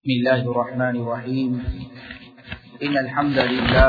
بسم الله الرحمن الرحيم إن الحمد لله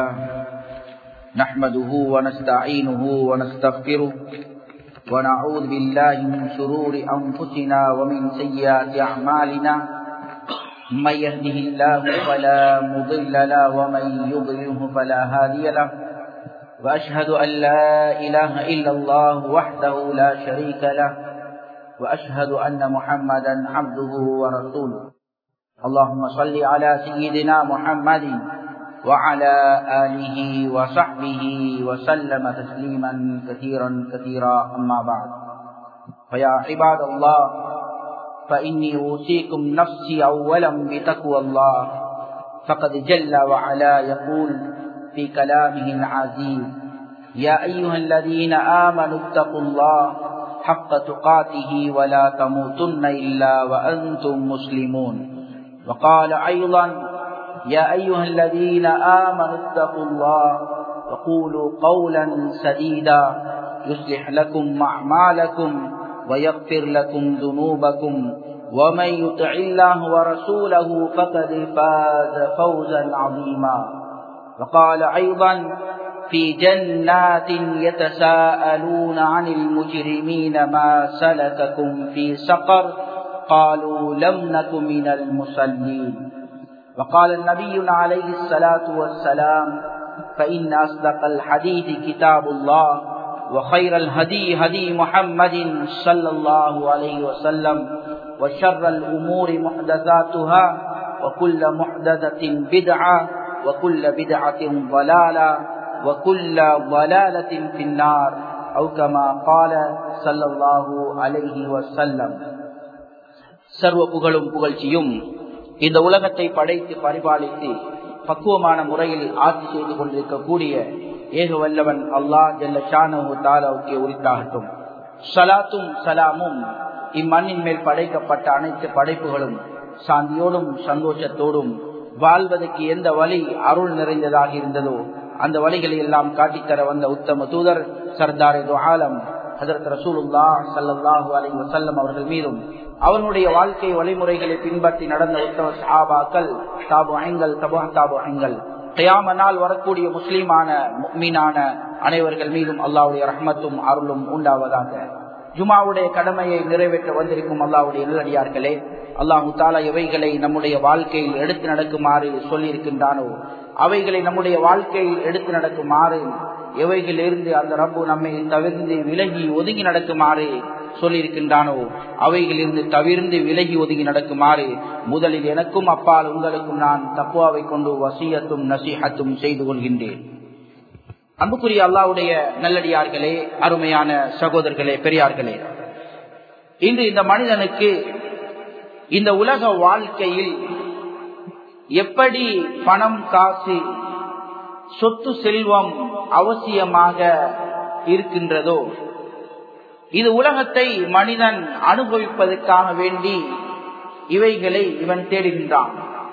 نحمده ونستعينه ونستغفره ونعوذ بالله من شرور أنفسنا ومن سيئات أعمالنا من يهده الله فلا مضل له ومن يضلله فلا هادي له وأشهد أن لا إله إلا الله وحده لا شريك له وأشهد أن محمدا عبده ورسوله اللهم صل على سيدنا محمد وعلى آله وصحبه وسلم تسليما كثيرا كثيرا أما بعد فيا عباد الله فإني أوصيكم نفسي أولا بتقوى الله فقد جل وعلا يقول في كلامه العزيز يا أيها الذين آمنوا اتقوا الله حق تقاته ولا تموتن إلا وأنتم مسلمون وقال أيضا يا أيها الذين آمنوا اتقوا الله وقولوا قولا سديدا يصلح لكم أعمالكم ويغفر لكم ذنوبكم ومن يطع الله ورسوله فقد فاز فوزا عظيما وقال أيضا في جنات يتساءلون عن المجرمين ما سلككم في سقر قالوا لم نك من المصلين وقال النبي عليه الصلاة والسلام فإن أصدق الحديث كتاب الله وخير الهدي هدي محمد صلى الله عليه وسلم وشر الأمور محدثاتها وكل محدثة بدعة وكل بدعة ضلالة وكل ضلالة في النار أو كما قال صلى الله عليه وسلم சர்வ புகழும் புகழ்ச்சியும் இந்த உலகத்தை படைத்து பரிபாலித்து பக்குவமான முறையில் ஆட்சி செய்து கொண்டிருக்கக்கூடிய ஏக வல்லவன் அல்லாஹ் ஜல்ல ஷானவுக்கு உரித்தாகட்டும் சலாத்தும் சலாமும் இம்மண்ணின் மேல் படைக்கப்பட்ட அனைத்து படைப்புகளும் சாந்தியோடும் சந்தோஷத்தோடும் வாழ்வதற்கு எந்த வழி அருள் நிறைந்ததாக இருந்ததோ அந்த வழிகளை எல்லாம் காட்டித்தர வந்த உத்தம தூதர் சர்தார் ஆலம் ஹசரத் ரசூலுல்லா சல்லாஹூ அலி வசல்லம் அவர்கள் மீதும் அவனுடைய வாழ்க்கை வழிமுறைகளை பின்பற்றி நடந்த உத்தம சாபாக்கள் தாபு ஐங்கள் தபா தாபு ஐங்கள் கயாம நாள் வரக்கூடிய முஸ்லீமான மீனான அனைவர்கள் மீதும் அல்லாவுடைய ரஹ்மத்தும் அருளும் உண்டாவதாக ஜுமாவுடைய கடமையை நிறைவேற்ற வந்திருக்கும் அல்லாவுடைய நல்லடியார்களே அல்லாஹு தாலா எவைகளை நம்முடைய வாழ்க்கையில் எடுத்து நடக்குமாறு சொல்லியிருக்கின்றானோ அவைகளை நம்முடைய வாழ்க்கையில் எடுத்து நடக்குமாறு எவைகளிலிருந்து அந்த ரப்பு நம்மை தவிர்ந்து விலகி ஒதுங்கி நடக்குமாறு சொல்லியிருக்கின்றானோ அவைகளிலிருந்து தவிர்ந்து விலகி ஒதுங்கி நடக்குமாறு முதலில் எனக்கும் அப்பால் உங்களுக்கும் நான் தப்புவாவை கொண்டு வசியத்தும் நசீகத்தும் செய்து கொள்கின்றேன் அன்புக்குரிய அல்லாவுடைய நல்லடியார்களே அருமையான சகோதரர்களே பெரியார்களே இன்று இந்த மனிதனுக்கு இந்த உலக வாழ்க்கையில் எப்படி பணம் காசு சொத்து செல்வம் அவசியமாக இருக்கின்றதோ இது உலகத்தை மனிதன் அனுபவிப்பதற்காக வேண்டி இவைகளை இவன் தேடுகின்றான்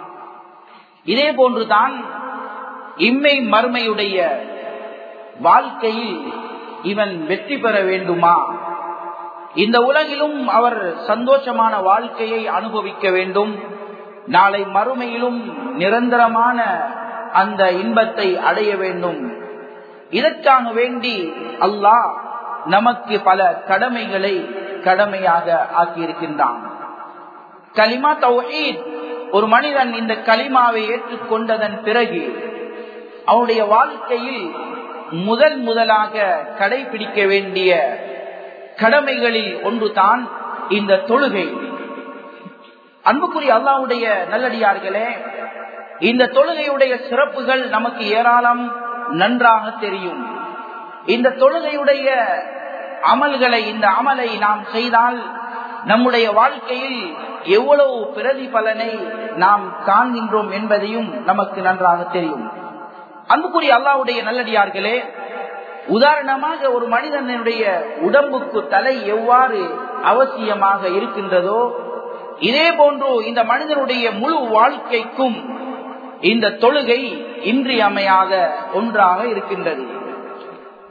இதே போன்றுதான் இம்மை மறுமையுடைய வாழ்க்கையில் இவன் வெற்றி பெற வேண்டுமா இந்த உலகிலும் அவர் சந்தோஷமான வாழ்க்கையை அனுபவிக்க வேண்டும் நாளை மறுமையிலும் நிரந்தரமான அந்த இன்பத்தை அடைய வேண்டும் இதற்காக வேண்டி அல்லாஹ் நமக்கு பல கடமைகளை கடமையாக ஆக்கியிருக்கின்றான் கலிமா தௌஹீத் ஒரு மனிதன் இந்த கலிமாவை ஏற்றுக்கொண்டதன் பிறகு அவனுடைய வாழ்க்கையில் முதல் முதலாக கடைபிடிக்க வேண்டிய கடமைகளில் ஒன்றுதான் இந்த தொழுகை அன்புக்குரிய அல்லாவுடைய நல்லடியார்களே இந்த தொழுகையுடைய சிறப்புகள் நமக்கு ஏராளம் நன்றாக தெரியும் இந்த தொழுகையுடைய அமல்களை இந்த அமலை நாம் செய்தால் நம்முடைய வாழ்க்கையில் எவ்வளவு பிரதிபலனை நாம் காண்கின்றோம் என்பதையும் நமக்கு நன்றாக தெரியும் அன்புக்குரிய அல்லாவுடைய நல்லடியார்களே உதாரணமாக ஒரு மனிதனுடைய உடம்புக்கு தலை எவ்வாறு அவசியமாக இருக்கின்றதோ இதே போன்று இந்த மனிதனுடைய முழு வாழ்க்கைக்கும் இந்த தொழுகை இன்றியமையாத ஒன்றாக இருக்கின்றது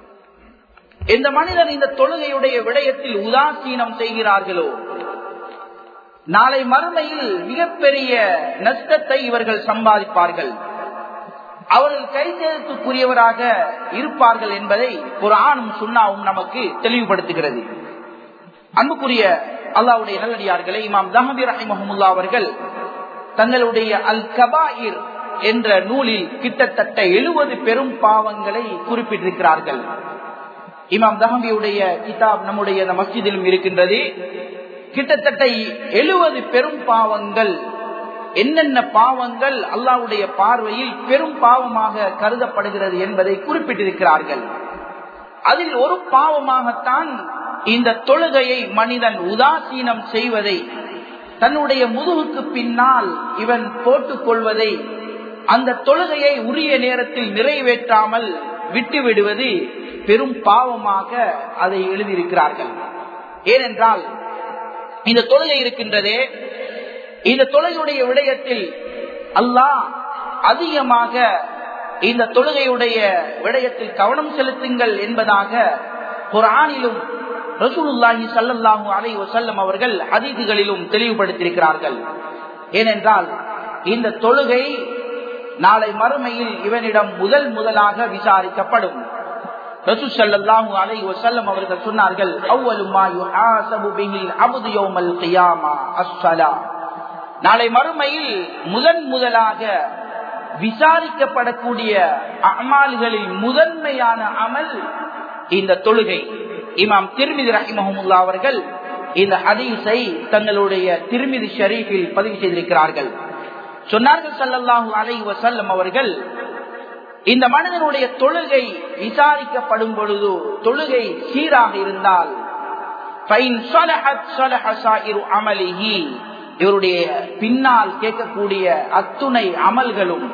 இந்த மனிதர் இந்த தொழுகையுடைய விடயத்தில் உதாசீனம் செய்கிறார்களோ நாளை மறுமையில் மிகப்பெரிய நஷ்டத்தை இவர்கள் சம்பாதிப்பார்கள் அவர்கள் கை சேர்த்துக்குரியவராக இருப்பார்கள் என்பதை ஒரு ஆணும் சுண்ணாவும் நமக்கு தெளிவுபடுத்துகிறது அன்புக்குரிய அல்லாவுடைய நல்லடியார்களை இமாம் தஹபி ரஹிமஹமுல்லா அவர்கள் தங்களுடைய அல் கபாயிர் என்ற நூலில் கிட்டத்தட்ட எழுபது பெரும் பாவங்களை குறிப்பிட்டிருக்கிறார்கள் இமாம் தஹபியுடைய கிதாப் நம்முடைய மஸ்ஜிதிலும் இருக்கின்றது கிட்டத்தட்ட எழுபது பெரும் பாவங்கள் என்னென்ன பாவங்கள் அல்லாவுடைய பார்வையில் பெரும் பாவமாக கருதப்படுகிறது என்பதை குறிப்பிட்டிருக்கிறார்கள் அதில் ஒரு பாவமாகத்தான் இந்த தொழுகையை மனிதன் உதாசீனம் செய்வதை தன்னுடைய முதுகுக்கு பின்னால் இவன் போட்டுக் கொள்வதை அந்த தொழுகையை உரிய நேரத்தில் நிறைவேற்றாமல் விட்டுவிடுவது பெரும் பாவமாக அதை எழுதியிருக்கிறார்கள் ஏனென்றால் இந்த தொழுகை இருக்கின்றதே இந்த தொழுகையுடைய விடயத்தில் அல்லாஹ் அதிகமாக இந்த தொழுகையுடைய விடயத்தில் கவனம் செலுத்துங்கள் என்பதாக குரானிலும் ரசூலுல்லாஹி சல்லல்லாஹு அலை வசல்லம் அவர்கள் ஹதீதுகளிலும் தெளிவுபடுத்தியிருக்கிறார்கள் ஏனென்றால் இந்த தொழுகை நாளை மறுமையில் இவனிடம் முதல் முதலாக விசாரிக்கப்படும் ரசூல் ஸல்லல்லாஹு அலைஹி வஸல்லம் அவர்கள் சொன்னார்கள் அவ்வலு மா யுஹாஸபு பிஹில் அப்து யௌமல் கியாமா அஸ்ஸலா நாளை மறுமையில் முதன் முதலாக விசாரிக்கப்படக்கூடிய அமால்களில் முதன்மையான அமல் இந்த தொழுகை இமாம் திருமிதி ரஹிமஹமுல்லா அவர்கள் இந்த ஹதீஸை தங்களுடைய திருமிதி ஷரீஃபில் பதிவு செய்திருக்கிறார்கள் சொன்னார்கள் சல்லல்லாஹு அலைஹி வஸல்லம் அவர்கள் இந்த மனிதனுடைய தொழுகை விசாரிக்கப்படும் பொழுது தொழுகை சீராக இருந்தால் இவருடைய பின்னால் கேட்கக்கூடிய அத்துணை அமல்களும்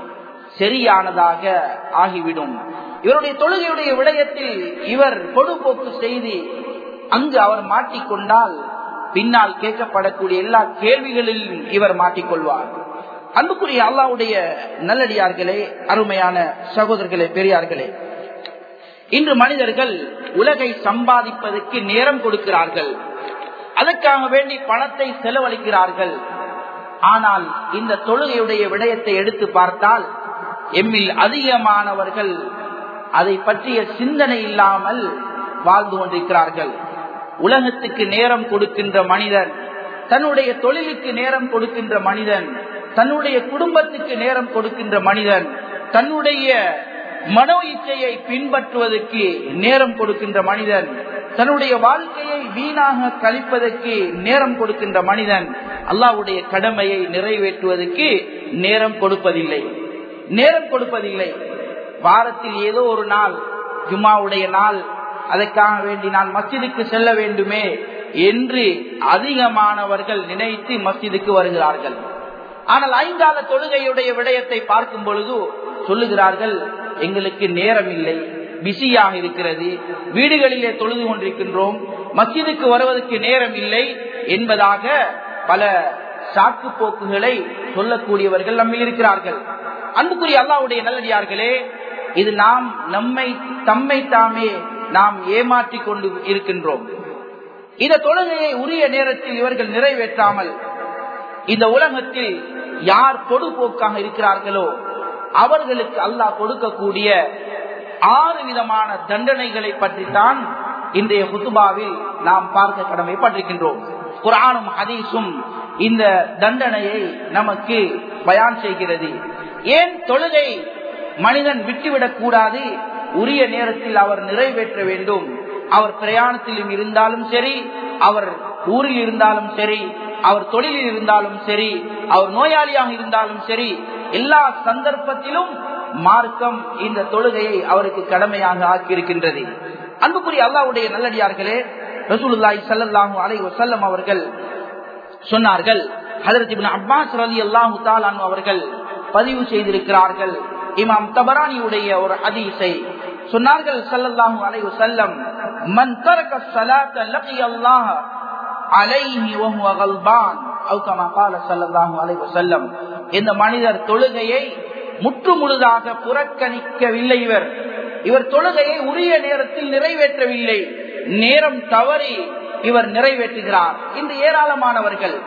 சரியானதாக ஆகிவிடும் இவருடைய தொழுகையுடைய விடயத்தில் இவர் பொடுபோக்கு செய்து அங்கு அவர் மாட்டிக்கொண்டால் பின்னால் கேட்கப்படக்கூடிய எல்லா கேள்விகளிலும் இவர் மாட்டிக்கொள்வார் அன்புக்குரிய அல்லாவுடைய நல்லடியார்களே அருமையான சகோதரர்களே பெரியார்களே இன்று மனிதர்கள் உலகை சம்பாதிப்பதற்கு நேரம் கொடுக்கிறார்கள் அதற்காக வேண்டி பணத்தை செலவழிக்கிறார்கள் ஆனால் இந்த தொழுகையுடைய விடயத்தை எடுத்து பார்த்தால் எம்மில் அதிகமானவர்கள் அதை பற்றிய சிந்தனை இல்லாமல் வாழ்ந்து கொண்டிருக்கிறார்கள் உலகத்துக்கு நேரம் கொடுக்கின்ற மனிதன் தன்னுடைய தொழிலுக்கு நேரம் கொடுக்கின்ற மனிதன் தன்னுடைய குடும்பத்துக்கு நேரம் கொடுக்கின்ற மனிதன் தன்னுடைய மனோ இச்சையை பின்பற்றுவதற்கு நேரம் கொடுக்கின்ற மனிதன் தன்னுடைய வாழ்க்கையை வீணாக கழிப்பதற்கு நேரம் கொடுக்கின்ற மனிதன் அல்லாவுடைய கடமையை நிறைவேற்றுவதற்கு நேரம் கொடுப்பதில்லை நேரம் கொடுப்பதில்லை வாரத்தில் ஏதோ ஒரு நாள் ஜும்மாவுடைய நாள் அதற்காக வேண்டி நான் மஸ்ஜிதுக்கு செல்ல வேண்டுமே என்று அதிகமானவர்கள் நினைத்து மஸ்ஜிதுக்கு வருகிறார்கள் ஆனால் ஐந்தாத தொழுகையுடைய விடயத்தை பார்க்கும் பொழுது சொல்லுகிறார்கள் எங்களுக்கு நேரம் இல்லை பிஸியாக இருக்கிறது வீடுகளிலே தொழுது கொண்டிருக்கின்றோம் மஸ்ஜிதுக்கு வருவதற்கு நேரம் இல்லை என்பதாக பல சாக்கு போக்குகளை சொல்லக்கூடியவர்கள் நம்மில் இருக்கிறார்கள் அன்புக்குரிய அல்லாவுடைய நல்லடியார்களே இது நாம் நம்மை தம்மை தாமே நாம் ஏமாற்றி கொண்டு இருக்கின்றோம் இந்த தொழுகையை உரிய நேரத்தில் இவர்கள் நிறைவேற்றாமல் இந்த உலகத்தில் யார் பொடுபோக்காக இருக்கிறார்களோ அவர்களுக்கு அல்லாஹ் கொடுக்கக்கூடிய ஆறு விதமான தண்டனைகளை பற்றித்தான் இன்றைய குத்துபாவில் நாம் பார்க்க கடமைப்பட்டிருக்கின்றோம் குரானும் ஹதீஸும் இந்த தண்டனையை நமக்கு பயான் செய்கிறது ஏன் தொழுகை மனிதன் விட்டுவிடக் கூடாது உரிய நேரத்தில் அவர் நிறைவேற்ற வேண்டும் அவர் பிரயாணத்திலும் இருந்தாலும் சரி அவர் ஊரில் இருந்தாலும் சரி அவர் தொழிலில் இருந்தாலும் சரி அவர் நோயாளியாக இருந்தாலும் சரி எல்லா சந்தர்ப்பத்திலும் மார்க்கம் இந்த தொழுகையை அவருக்கு கடமையாக ஆக்கியிருக்கின்றது அன்புக்குரிய அல்லாவுடைய நல்லடியார்களே ரசூலுல்லாய் சல்லாஹூ அலை வசல்லம் அவர்கள் சொன்னார்கள் ஹதரத் இப்னு அப்பாஸ் ரலி அல்லாஹு தாலான் அவர்கள் பதிவு செய்திருக்கிறார்கள் இமாம் தபரானியுடைய ஒரு ஹதீஸை சொன்னார்கள் சல்லல்லாஹு அலை வசல்லம் மன் தரக ஸலாத்த லகி அல்லாஹ் அலைஹி வஹுவ கல்பான் அவு கமா قال ஸல்லல்லாஹு அலைஹி வஸல்லம் இந்த மனிதர் தொழுகையை முற்று முழுதாக புறக்கணிக்கவில்லை இவர் இவர் தொழுகையை உரிய நேரத்தில் நிறைவேற்றவில்லை நேரம் தவறி இவர் நிறைவேற்றுகிறார் இந்த ஏராளமானவர்கள்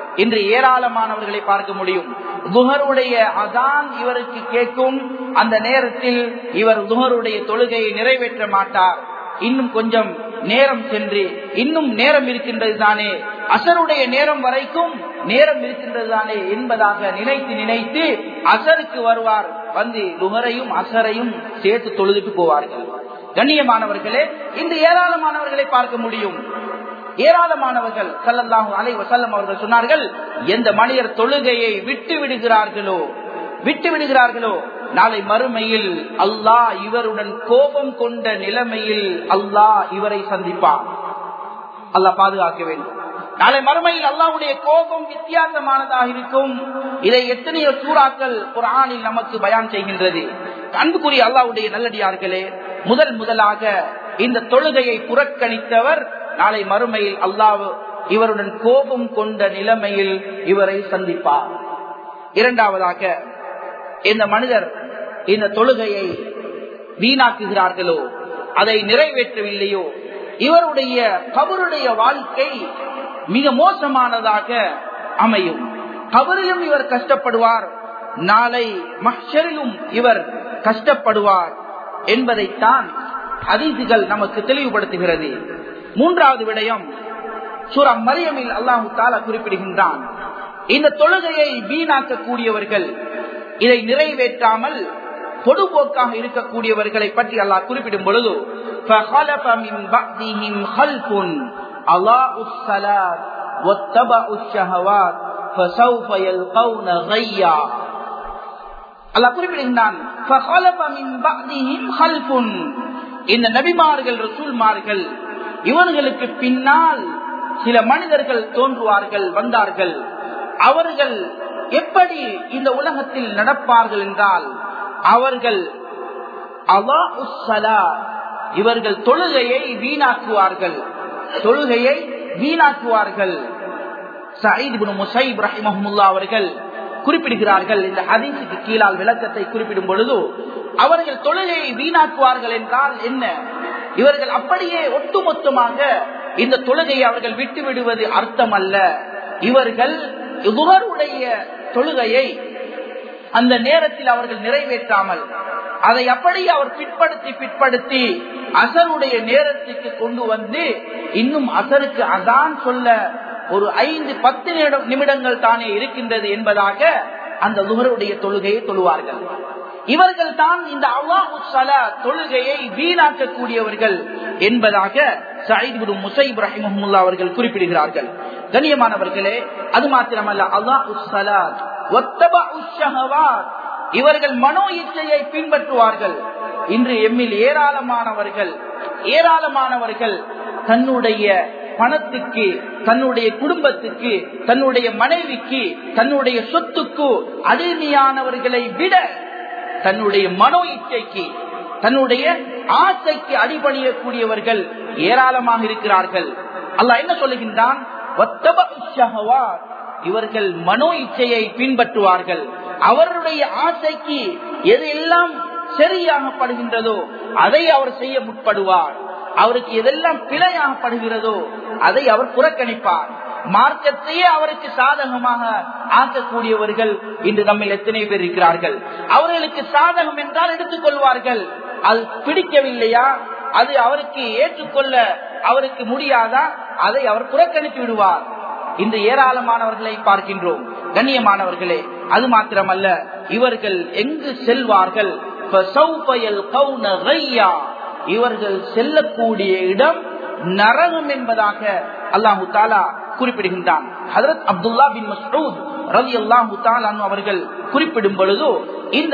இன்று ஏராளமானவர்களை பார்க்க முடியும் துஹருடைய அதான் இவருக்கு கேட்கும் அந்த நேரத்தில் இவர் துஹருடைய தொழுகையை நிறைவேற்ற மாட்டார் இன்னும் கொஞ்சம் நேரம் சென்று இன்னும் நேரம் இருக்கின்றது தானே அசருடைய நேரம் வரைக்கும் நேரம் இருக்கின்றது தானே என்பதாக நினைத்து நினைத்து அசருக்கு வருவார் வந்து லுகரையும் அசரையும் சேர்த்து தொழுதுட்டு போவார்கள் கண்ணியமானவர்களே இந்த ஏராளமானவர்களை பார்க்க முடியும் ஏராளமானவர்கள் சல்லல்லாஹு அலை வசல்லம் அவர்கள் சொன்னார்கள் எந்த மனிதர் தொழுகையை விட்டு விடுகிறார்களோ விட்டு விடுகிறார்களோ நாளை மறுமையில் அல்லாஹ் இவருடன் கோபம் கொண்ட நிலைமையில் அல்லாஹ் இவரை சந்திப்பார் அல்லாஹ் பாதுகாக்க வேண்டும் நாளை மறுமையில் அல்லாவுடைய கோபம் வித்தியாசமானதாக இருக்கும் இதை எத்தனையோ சூறாக்கள் குரானில் நமக்கு பயான் செய்கின்றது அன்புக்குரிய அல்லாவுடைய நல்லடியார்களே முதல் முதலாக இந்த தொழுகையை புறக்கணித்தவர் நாளை மறுமையில் அல்லாஹ் இவருடன் கோபம் கொண்ட நிலைமையில் இவரை சந்திப்பார் இரண்டாவதாக இந்த மனிதர் இந்த தொழுகையை வீணாக்குகிறார்களோ அதை நிறைவேற்றவில்லையோ இவருடைய கபருடைய வாழ்க்கை மிக மோசமானதாக அமையும் கபரிலும் இவர் கஷ்டப்படுவார் நாளை மஷரிலும் இவர் கஷ்டப்படுவார் என்பதைத்தான் அதிதிகள் நமக்கு தெளிவுபடுத்துகிறது மூன்றாவது விடயம் சூரா மரியமில் அல்லாஹு தாலா குறிப்பிடுகின்றான் இந்த தொழுகையை வீணாக்கக்கூடியவர்கள் இதை நிறைவேற்றாமல் பொதுபோக்காக இருக்கக்கூடியவர்களை பற்றி அல்லாஹ் குறிப்பிடும் பொழுது فَخَلَفَ مِنْ بَعْدِهِمْ خَلْفٌ أَضَاعُوا الصَّلَاةَ وَاتَّبَعُوا الشَّهَوَاتِ فَسَوْفَ يَلْقَوْنَ غَيًّا அல்லாஹ் குறிப்பிடுகின்றான் فَخَلَفَ مِنْ بَعْدِهِمْ خَلْفٌ இந்த நபிமார்கள் ரசூல்மார்கள் இவர்களுக்கு பின்னால் சில மனிதர்கள் தோன்றுவார்கள் வந்தார்கள் அவர்கள் எப்படி இந்த உலகத்தில் நடப்பார்கள் என்றால் அவர்கள் இவர்கள் தொழுகையை வீணாக்குவார்கள் தொழுகையை வீணாக்குவார்கள் அவர்கள் குறிப்பிடுகிறார்கள் இந்த ஹதீசுக்கு கீழால் விளக்கத்தை குறிப்பிடும் பொழுது அவர்கள் தொழுகையை வீணாக்குவார்கள் என்றால் என்ன இவர்கள் அப்படியே ஒட்டுமொத்தமாக இந்த தொழுகையை அவர்கள் விட்டு விடுவது அர்த்தம் அல்ல இவர்கள் இவருடைய தொழுகையை அந்த நேரத்தில் அவர்கள் நிறைவேற்றாமல் அதை அப்படி அவர் பிற்படுத்தி பிற்படுத்தி அசருடைய நேரத்துக்கு கொண்டு வந்து இன்னும் அசருக்கு அதான் சொல்ல ஒரு ஐந்து பத்து நிமிடங்கள் தானே இருக்கின்றது என்பதாக அந்த லுகருடைய தொழுகையை தொழுவார்கள் இவர்கள் தான் இந்த அல்லாஹுசல தொழுகையை வீணாக்கக்கூடியவர்கள் என்பதாக சயித் முசைப் ரஹிமஹமுல்லா அவர்கள் குறிப்பிடுகிறார்கள் கண்ணியமானவர்களே அது மாத்திரமல்ல அல்லாஹுசலா இவர்கள் மனோ இச்சையை பின்பற்றுவார்கள் இன்று எம்மில் ஏராளமானவர்கள் ஏராளமானவர்கள் தன்னுடைய பணத்துக்கு தன்னுடைய குடும்பத்துக்கு தன்னுடைய மனைவிக்கு தன்னுடைய சொத்துக்கு அடிமையானவர்களை விட தன்னுடைய மனோ இச்சைக்கு தன்னுடைய ஆசைக்கு அடிபணியக்கூடியவர்கள் ஏராளமாக இருக்கிறார்கள் அல்லாஹ் என்ன சொல்லுகின்றான் இவர்கள் மனோ இச்சையை பின்பற்றுவார்கள் அவருடைய ஆசைக்கு எதெல்லாம் சரியாகப்படுகின்றதோ அதை அவர் செய்ய முற்படுவார் அவருக்கு எதெல்லாம் பிழையாகப்படுகிறதோ அதை அவர் புறக்கணிப்பார் மார்க்கத்தையே அவருக்கு சாதகமாக ஆக்கக்கூடியவர்கள் இன்று நம்மில் எத்தனை பேர் இருக்கிறார்கள் அவர்களுக்கு சாதகம் என்றால் எடுத்துக்கொள்வார்கள் அது பிடிக்கவில்லையா அது அவருக்கு ஏற்றுக்கொள்ள அவருக்கு முடியாதா அதை அவர் புறக்கணித்து விடுவார் இந்த ஏராளமானவர்களை பார்க்கின்றோம் கண்ணியமானவர்களே அது மாத்திரமல்ல இவர்கள் எங்கு செல்வார்கள் இவர்கள் செல்லக்கூடிய இடம் நரகம் என்பதாக அல்லாஹு தாலா குறிப்பிடுகின்றான் ஹதரத் அப்துல்லா பின் மஸ்ரூத் ரவி அல்லாஹு தாலான் அவர்கள் குறிப்பிடும் பொழுது இந்த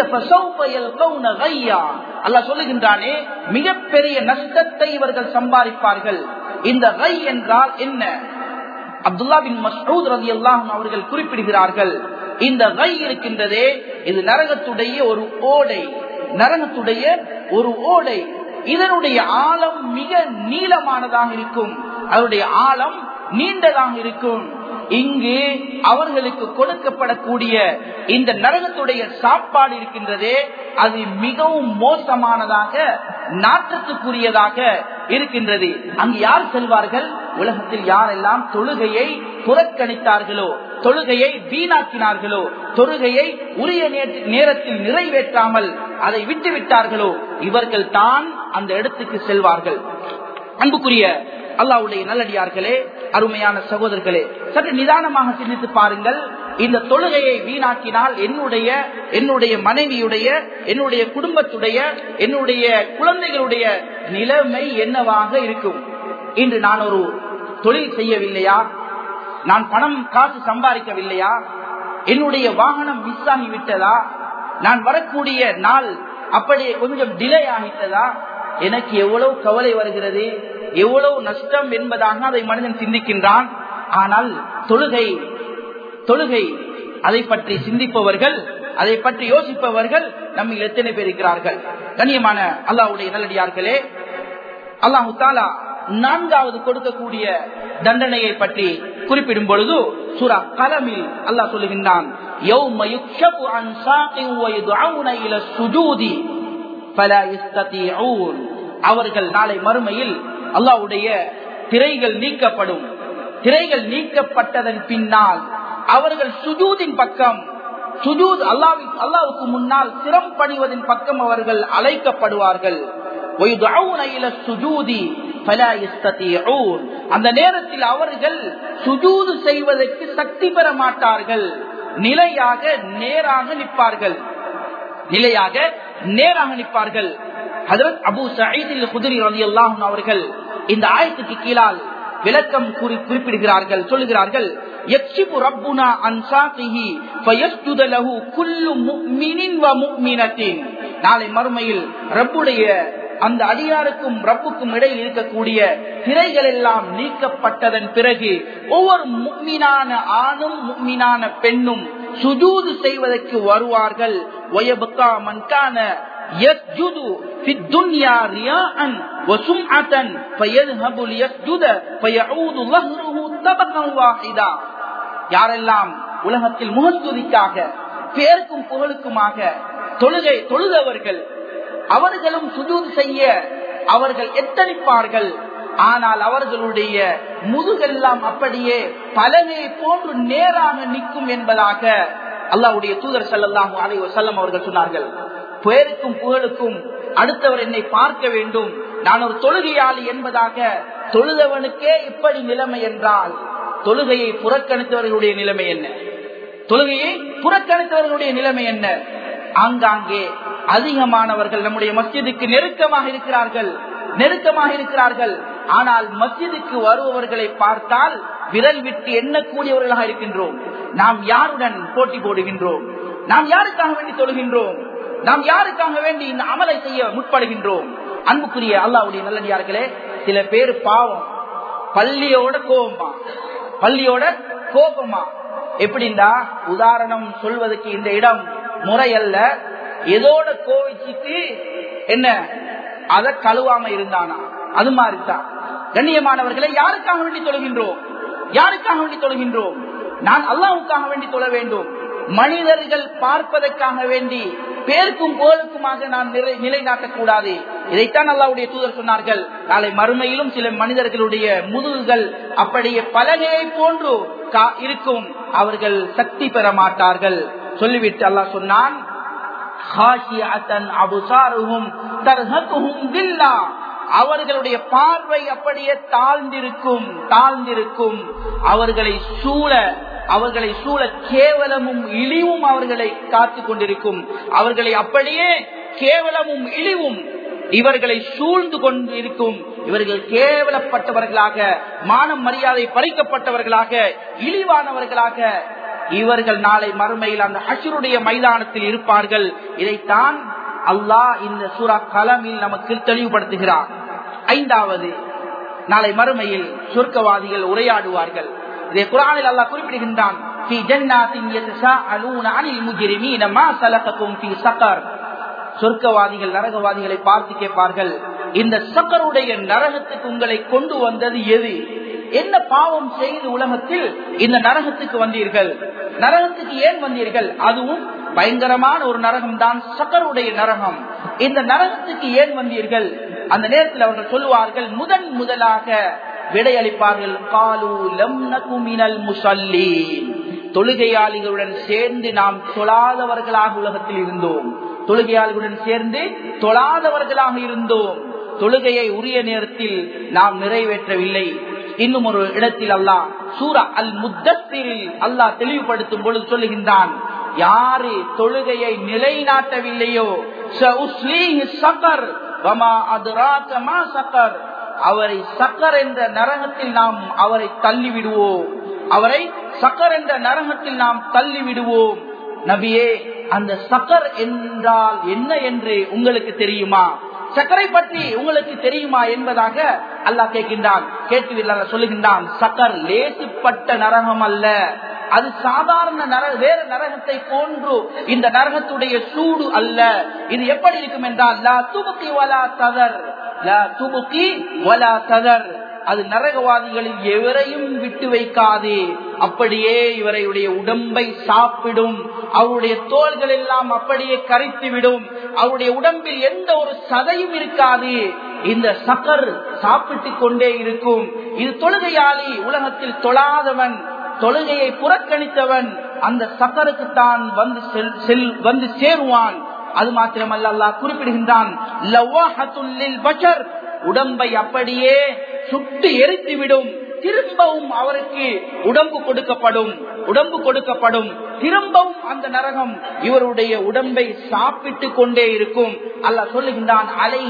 அல்லாஹ் சொல்லுகின்றானே மிகப்பெரிய நஷ்டத்தை இவர்கள் சம்பாதிப்பார்கள் இந்த ரை என்றால் என்ன அப்துல்லா பின் மஸ்ரூத் ரவி அல்லாஹும் அவர்கள் குறிப்பிடுகிறார்கள் இந்த ரை இருக்கின்றதே இது நரகத்துடைய ஒரு ஓடை நரகத்துடைய ஒரு ஓடை இதனுடைய ஆழம் மிக நீளமானதாக இருக்கும் அதனுடைய ஆழம் நீண்டதாக இருக்கும் இங்கு அவர்களுக்கு கொடுக்கப்படக்கூடிய இந்த நரகத்துடைய சாப்பாடு இருக்கின்றதே அது மிகவும் மோசமானதாக நாற்றத்துக்குரியதாக இருக்கின்றது அங்கு யார் செல்வார்கள் உலகத்தில் யாரெல்லாம் தொழுகையை புறக்கணித்தார்களோ தொழுகையை வீணாக்கினார்களோ தொழுகையை உரிய நேரத்தில் நிறைவேற்றாமல் அதை விட்டுவிட்டார்களோ இவர்கள் தான் அந்த இடத்துக்கு செல்வார்கள் அன்புக்குரிய அல்லாவுடைய நல்லடியார்களே அருமையான சகோதரர்களே சற்று நிதானமாக சிந்தித்து பாருங்கள் இந்த தொழுகையை வீணாக்கினால் என்னுடைய என்னுடைய மனைவியுடைய என்னுடைய குடும்பத்துடைய என்னுடைய குழந்தைகளுடைய நிலைமை என்னவாக இருக்கும் இன்று நான் ஒரு தொழில் செய்யவில்லையா நான் பணம் காசு சம்பாதிக்கவில்லையா என்னுடைய வாகனம் மிஸ் ஆகிவிட்டதா நான் வரக்கூடிய நாள் அப்படியே கொஞ்சம் டிலே ஆகிட்டதா எனக்கு எவ்வளவு கவலை வருகிறது எவ்வளவு நஷ்டம் என்பதாக அதை மனிதன் சிந்திக்கின்றான் ஆனால் தொழுகை தொழுகை அதை பற்றி சிந்திப்பவர்கள் அதை பற்றி யோசிப்பவர்கள் நம்ம எத்தனை பேர் இருக்கிறார்கள் கண்ணியமான அல்லாவுடைய நல்லடியார்களே அல்லாஹு தாலா நான்காவது கொடுக்கக்கூடிய தண்டனையை பற்றி குறிப்பிடும் பொழுது சுரா கலமில் அல்லாஹ் சொல்லுகின்றான் அவர்கள் நாளை மறுமையில் அல்லாவுடைய திரைகள் நீக்கப்படும் திரைகள் நீக்கப்பட்டதன் பின்னால் அவர்கள் சுஜூதின் பக்கம் சுஜூத் அல்லாவி அல்லாவுக்கு முன்னால் சிரம் பணிவதன் பக்கம் அவர்கள் அழைக்கப்படுவார்கள் அந்த நேரத்தில் அவர்கள் சுஜூது செய்வதற்கு சக்தி பெற மாட்டார்கள் நிலையாக நேராக நிற்பார்கள் நிலையாக நேராக நிற்பார்கள் அபு சயீதில் குதிரி ரவி அல்லாஹும் அவர்கள் இந்த ஆயத்துக்கு கீழால் விளக்கம் கூறி குறிப்பிடுகிறார்கள் சொல்லுகிறார்கள் யக்ஷிபு ரப்புனா அன்சாகிஹி ஃபயஸ்ஜுத லஹு குல்லு முஃமினின் வ முஃமினத்தின் நாளை மறுமையில் ரப்புடைய அந்த அடியாருக்கும் ரப்புக்கும் இடையில் இருக்கக்கூடிய திரைகள் எல்லாம் நீக்கப்பட்டதன் பிறகு ஒவ்வொரு முக்மீனான ஆணும் முக்மீனான பெண்ணும் சுஜூது செய்வதற்கு வருவார்கள் ஒயபுக்கா மன்கான يسجد في الدنيا رياء وسمعة فيذهب ليسجد فيعود ظهره طبقا واحدا யாரெல்லாம் உலகத்தில் முகஸ்துதிக்காக பேருக்கும் புகழுக்குமாக தொழுகை தொழுதவர்கள் அவர்களும் சுஜூது செய்ய அவர்கள் எத்தனிப்பார்கள் ஆனால் அவர்களுடைய முதுகெல்லாம் அப்படியே பலனை போன்று நேராக நிற்கும் என்பதாக அல்லாவுடைய தூதர் சல்லாஹூ அலை வசல்லம் அவர்கள் சொன்னார்கள் பேருக்கும் புகழுக்கும் அடுத்தவர் என்னை பார்க்க வேண்டும் நான் ஒரு தொழுகையாளி என்பதாக தொழுதவனுக்கே இப்படி நிலைமை என்றால் தொழுகையை புறக்கணித்தவர்களுடைய நிலைமை என்ன தொழுகையை புறக்கணித்தவர்களுடைய நிலைமை என்ன ஆங்காங்கே அதிகமானவர்கள் நம்முடைய மஸ்ஜிதுக்கு நெருக்கமாக இருக்கிறார்கள் நெருக்கமாக இருக்கிறார்கள் ஆனால் மஸ்ஜிதுக்கு வருபவர்களை பார்த்தால் விரல் விட்டு எண்ணக்கூடியவர்களாக இருக்கின்றோம் நாம் யாருடன் போட்டி போடுகின்றோம் நாம் யாருக்காக வேண்டி தொழுகின்றோம் நாம் யாருக்காக வேண்டி இந்த அமலை செய்ய முற்படுகின்றோம் அன்புக்குரிய அல்லாவுடைய நல்லடியார்களே சில பேர் பாவம் பள்ளியோட கோபமா பள்ளியோட கோபமா எப்படின்னா உதாரணம் சொல்வதற்கு இந்த இடம் முறையல்ல எதோட கோவிச்சுட்டு என்ன அத கழுவாம இருந்தானா அது மாதிரிதான் கண்ணியமானவர்களை யாருக்காக வேண்டி தொழுகின்றோம் யாருக்காக வேண்டி தொழுகின்றோம் நான் அல்லாவுக்காக வேண்டி தொழ வேண்டும் மனிதர்கள் பார்ப்பதற்காக வேண்டி பேருக்கும் போலுக்குமாக நான் நிலைநாட்டக்கூடாது இதைத்தான் அல்லாவுடைய தூதர் சொன்னார்கள் நாளை மறுமையிலும் சில மனிதர்களுடைய முதுகுகள் அப்படியே பலகையை போன்று இருக்கும் அவர்கள் சக்தி பெற மாட்டார்கள் சொல்லிவிட்டு அல்லாஹ் சொன்னான் அவர்களுடைய பார்வை அப்படியே தாழ்ந்திருக்கும் தாழ்ந்திருக்கும் அவர்களை சூழ அவர்களை சூழ கேவலமும் இழிவும் அவர்களை காத்து கொண்டிருக்கும் அவர்களை அப்படியே கேவலமும் இழிவும் இவர்களை சூழ்ந்து கொண்டிருக்கும் இவர்கள் கேவலப்பட்டவர்களாக மானம் மரியாதை பறிக்கப்பட்டவர்களாக இழிவானவர்களாக இவர்கள் நாளை மறுமையில் அந்த அசுருடைய மைதானத்தில் இருப்பார்கள் இதைத்தான் அல்லாஹ் இந்த சூரா கலமில் நமக்கு தெளிவுபடுத்துகிறார் ஐந்தாவது நாளை மறுமையில் சொர்க்கவாதிகள் உரையாடுவார்கள் இதை குரானில் அல்லாஹ் குறிப்பிடுகின்றான் சொர்க்கவாதிகள் நரகவாதிகளை பார்த்து கேட்பார்கள் இந்த சக்கருடைய நரகத்துக்கு உங்களை கொண்டு வந்தது எது என்ன பாவம் செய்து உலகத்தில் இந்த நரகத்துக்கு வந்தீர்கள் நரகத்துக்கு ஏன் வந்தீர்கள் அதுவும் பயங்கரமான ஒரு நரகம் தான் சக்கருடைய நரகம் இந்த நரகத்துக்கு ஏன் வந்தீர்கள் அந்த நேரத்தில் அவர்கள் சொல்லுவார்கள் முதன் முதலாக விடையளிப்பார்கள் காலு லம் நகுமினல் முசல்லி தொழுகையாளிகளுடன் சேர்ந்து நாம் தொழாதவர்களாக உலகத்தில் இருந்தோம் தொழுகையாளிகளுடன் சேர்ந்து தொழாதவர்களாக இருந்தோம் தொழுகையை உரிய நேரத்தில் நாம் நிறைவேற்றவில்லை இன்னும் ஒரு இடத்தில் அல்லாஹ் சூரா அல் முத்தத்தில் அல்லாஹ் தெளிவுபடுத்தும் பொழுது சொல்லுகின்றான் யாரு தொழுகையை நிலைநாட்டவில்லையோ சகர் சகர் அவரை சக்கர் என்ற நரகத்தில் நாம் அவரை தள்ளி விடுவோம் அவரை சக்கர் என்ற நரகத்தில் நாம் தள்ளி விடுவோம் நபியே அந்த சக்கர் என்றால் என்ன என்று உங்களுக்கு தெரியுமா சக்கரை பற்றி உங்களுக்கு தெரியுமா என்பதாக அல்லாஹ் கேட்கின்றான் கேட்டு சொல்லுகின்றான் சக்கர் லேசுப்பட்ட நரகம் அல்ல அது சாதாரண நரக வேற நரகத்தை போன்று இந்த நரகத்துடைய சூடு அல்ல இது எப்படி இருக்கும் என்றால் லா துபுக்கி வலா ததர் லா துபுக்கி வலா ததர் அது நரகவாதிகளில் எவரையும் விட்டு வைக்காது அப்படியே இவரையுடைய உடம்பை சாப்பிடும் அவருடைய தோள்கள் எல்லாம் அப்படியே கரைத்து விடும் அவருடைய உடம்பில் எந்த ஒரு சதையும் இருக்காது இந்த சக்கர் சாப்பிட்டு கொண்டே இருக்கும் இது தொழுகையாளி உலகத்தில் தொழாதவன் தொழுகையை புறக்கணித்தவன் அந்த சக்கருக்கு தான் வந்து செல் வந்து சேருவான் அது மாத்திரமல்ல அல்லாஹ் குறிப்பிடுகின்றான் உடம்பை அப்படியே சுட்டு எரித்துவிடும் திரும்பவும் அவருக்கு உடம்பு கொடுக்கப்படும் உடம்பு கொடுக்கப்படும் திரும்பவும் அந்த நரகம் இவருடைய உடம்பை சாப்பிட்டு கொண்டே இருக்கும் அல்லாஹ் சொல்லுகின்றான்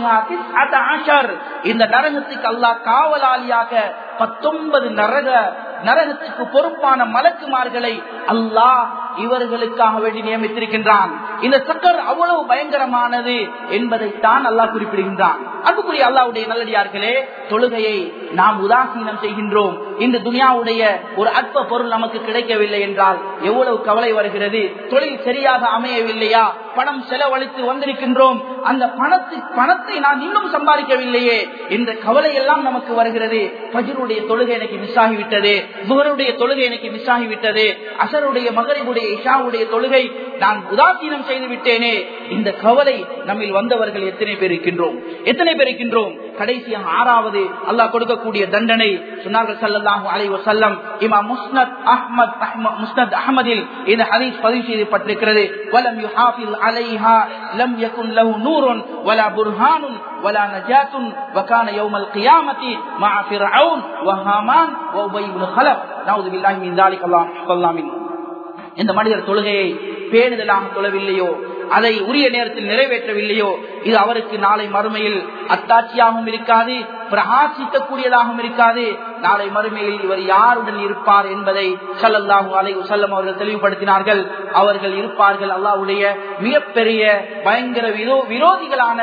இந்த நரகத்துக்கு அல்லாஹ் காவலாளியாக பத்தொன்பது நரக நரகத்துக்கு பொறுப்பான மலக்குமார்களை அல்லாஹ் இவர்களுக்காக வேண்டி நியமித்திருக்கின்றான் இந்த சக்கர் அவ்வளவு பயங்கரமானது என்பதைத்தான் அல்லாஹ் குறிப்பிடுகின்றான் அன்புக்குரிய அல்லாவுடைய நல்லடியார்களே தொழுகையை நாம் உதாசீனம் செய்கின்றோம் இந்த துனியாவுடைய ஒரு அற்ப பொருள் நமக்கு கிடைக்கவில்லை என்றால் எவ்வளவு கவலை வருகிறது தொழில் சரியாக அமையவில்லையா பணம் செலவழித்து வந்திருக்கின்றோம் அந்த பணத்தை பணத்தை நான் இன்னும் சம்பாதிக்கவில்லையே என்ற கவலை எல்லாம் நமக்கு வருகிறது பஜருடைய தொழுகை எனக்கு மிஸ் ஆகிவிட்டது புகருடைய தொழுகை எனக்கு மிஸ் ஆகிவிட்டது அசருடைய மகரிபுடைய இஷாவுடைய தொழுகை நான் உதாசீனம் செய்து விட்டேனே இந்த கவலை நம்மில் வந்தவர்கள் எத்தனை பேர் இருக்கின்றோம் எத்தனை பேர் இருக்கின்றோம் கடைசியாக ஆறாவது அல்லாஹ் கொடுக்கக்கூடிய தண்டனை சொன்னார்கள் சல்லாஹூ அலை வசல்லம் இமா முஸ்னத் அஹ்மத் முஸ்னத் அஹமதில் இந்த ஹதீஸ் பதிவு செய்யப்பட்டிருக்கிறது வலம் யுஹாஃபில் அலைஹா லம் யகுன் லஹு நூருன் வலா புர்ஹானுன் ولا نجاة وكان يوم القيامة مع فرعون وهامان وأبي بن خلف نعوذ بالله من ذلك الله الله منه இந்த மனிதர் தொழுகையை பேணுதலாக தொழவில்லையோ அதை உரிய நேரத்தில் நிறைவேற்றவில்லையோ இது அவருக்கு நாளை மறுமையில் அத்தாட்சியாகவும் இருக்காது பிரகாசிக்கக்கூடியதாகவும் இருக்காது நாளை மறுமையில் இவர் யாருடன் இருப்பார் என்பதை சல்லல்லாஹு அலை செல்லம் அவர்கள் தெளிவுபடுத்தினார்கள் அவர்கள் இருப்பார்கள் அல்லாவுடைய மிகப்பெரிய பயங்கர விரோ விரோதிகளான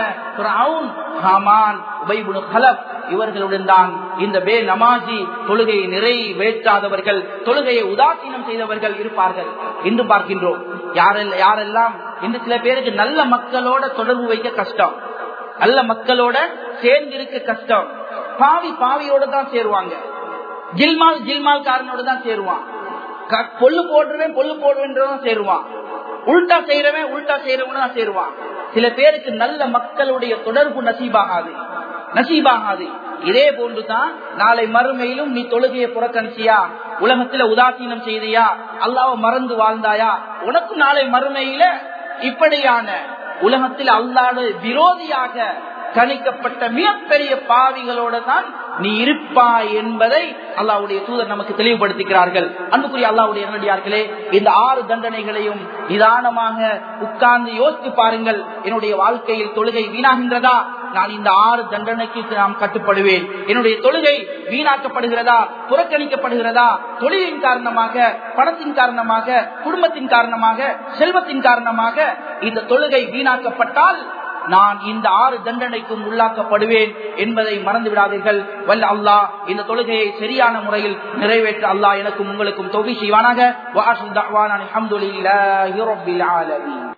ஹாமான் இவர்களுடன் தான் இந்த பே நமாஜி தொழுகையை நிறைவேற்றாதவர்கள் தொழுகையை உதாசீனம் செய்தவர்கள் இருப்பார்கள் என்று பார்க்கின்றோம் யாரெல்லாம் யாரெல்லாம் இன்று சில பேருக்கு நல்ல மக்களோட தொடர்பு வைக்க கஷ்டம் நல்ல மக்களோட சேர்ந்து இருக்க கஷ்டம் பாவி பாவியோட தான் சேருவாங்க ஜில்மால் ஜில்மால் காரனோட தான் சேருவான் பொல்லு போடுறவன் பொல்லு போடுவேன்றதான் சேருவான் உள்டா செய்யறவன் உள்டா செய்யறவன் தான் சேருவான் சில பேருக்கு நல்ல மக்களுடைய தொடர்பு நசீபாகாது நசீபாகாது இதே போன்றுதான் நாளை மறுமையிலும் நீ தொழுகையை புறக்கணிச்சியா உலகத்துல உதாசீனம் செய்தியா அல்லாவ மறந்து வாழ்ந்தாயா உனக்கு நாளை மறுமையில இப்படியான உலகத்தில் அல்லாத விரோதியாக கணிக்கப்பட்ட மிகப்பெரிய பாவிகளோட தான் நீ இருப்பாய் என்பதை அல்லாவுடைய தூதர் நமக்கு தெளிவுபடுத்துகிறார்கள் அன்புக்குரிய அல்லாவுடைய நடிகார்களே இந்த ஆறு தண்டனைகளையும் நிதானமாக உட்கார்ந்து யோசித்து பாருங்கள் என்னுடைய வாழ்க்கையில் தொழுகை வீணாகின்றதா நான் இந்த ஆறு தண்டனைக்கு நாம் கட்டுப்படுவேன் என்னுடைய தொழுகை வீணாக்கப்படுகிறதா புறக்கணிக்கப்படுகிறதா தொழிலின் காரணமாக பணத்தின் காரணமாக குடும்பத்தின் காரணமாக செல்வத்தின் காரணமாக இந்த தொழுகை வீணாக்கப்பட்டால் நான் இந்த ஆறு தண்டனைக்கும் உள்ளாக்கப்படுவேன் என்பதை மறந்து விடாதீர்கள் வல்ல அல்லாஹ் இந்த தொழுகையை சரியான முறையில் நிறைவேற்ற அல்லாஹ் எனக்கும் உங்களுக்கும் தொகை செய்வானாக